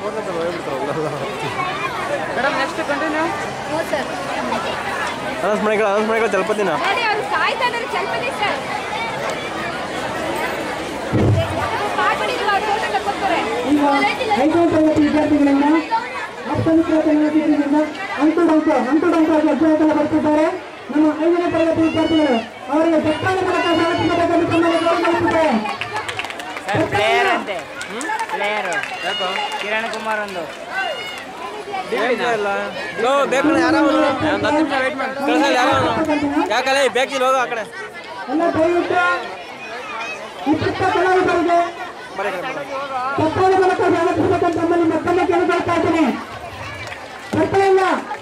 madam next continue announce ಮಾಡಿಕೊಳ್ಳ announce ಮಾಡಿಕೊಳ್ಳ ತಲುಪತ್ತಿನ ನೋಡಿ ಅವ್ರು ಸಾಯ್ತಾ ಇದ್ದಾರೆ ಚಲ್ಪತಿ ಸರ್ ಮಾಡ್ಬಿಟ್ಟಿದ್ರು ಅವ್ರು ಫೋಟೋ ತಕ್ಕೊತಾರೆ ಈಗ ಐದನೇ ತರಗತಿ ವಿದ್ಯಾರ್ಥಿಗಳನ್ನ ಹತ್ತನೇ ತರಗತಿಯಿಂದ ಅಂಟು ಡಂಕು ಅಂಟು ಡಂಕಾಗಿ ಅಧ್ಯಯನ ಬರ್ತಿದ್ದಾರೆ ನಮ್ಮ ಐದನೇ ತರಗತಿ ವಿದ್ಯಾರ್ಥಿಗಳು ಅವರಿಗೆ ಚಪ್ಪಾಳೆ ಮೂಲಕ ಸ್ವಾಗತಿಸಬೇಕೆಂದು ತಮ್ಮಲ್ಲಿ ಗೌರವಿಸುತ್ತಾರೆ ಸರ್ ಪ್ಲೇಯರ್ ಅಂತೆ ಪ್ಲೇಯರ್ ಯಾಕೋ ಕಿರಣ್ ಕುಮಾರ್ ಒಂದು ಬೇಕು ಯಾರೋ ಯಾಕಲ್ಲ ಬೇಕಿಲ್ಲ ಹೋಗು ಆ ಕಡೆ ಎಲ್ಲ ದಯವಿಟ್ಟು ಉಚಿತ ಕಲಾವಿದರಿಗೆ ಚಪ್ಪಾಳೆ ಮೂಲಕ ಸ್ವಾಗತಿಸಬೇಕೆಂದು ತಮ್ಮಲ್ಲಿ ಮತ್ತೊಮ್ಮೆ ಕೇಳಿಕೊಳ್ತಾ ಇದ್ದೇನೆ ಚಪ್ಪಾಳೆಲ್ಲ